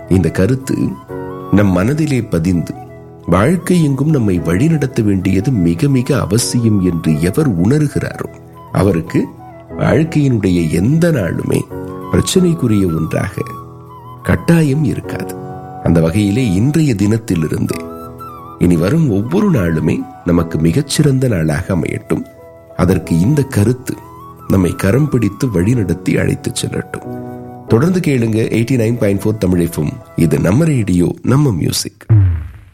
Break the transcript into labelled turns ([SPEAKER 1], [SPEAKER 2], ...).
[SPEAKER 1] இந்த கருத்து நம் மனதிலே பதிந்து வாழ்க்கை எங்கும் நம்மை வழிநடத்த வேண்டியது மிக மிக அவசியம் என்று எவர் உணர்கிறாரோ அவருக்கு வாழ்க்கையினுடைய எந்த நாளுமே பிரச்சனைக்குரிய ஒன்றாக கட்டாயம் இருக்காது அந்த வகையிலே இன்றைய தினத்திலிருந்தே இனி வரும் ஒவ்வொரு நாளுமே நமக்கு மிகச்சிறந்த நாளாக அமையட்டும் அதற்கு இந்த கருத்து நம்மை கரம் பிடித்து வழிநடத்தி அழைத்துச் செல்லட்டும் தொடர்ந்து கேளுங்க eighty nine point four Tamil FM. இது நம்ம ரேடியோ நம்ம மியூசிக்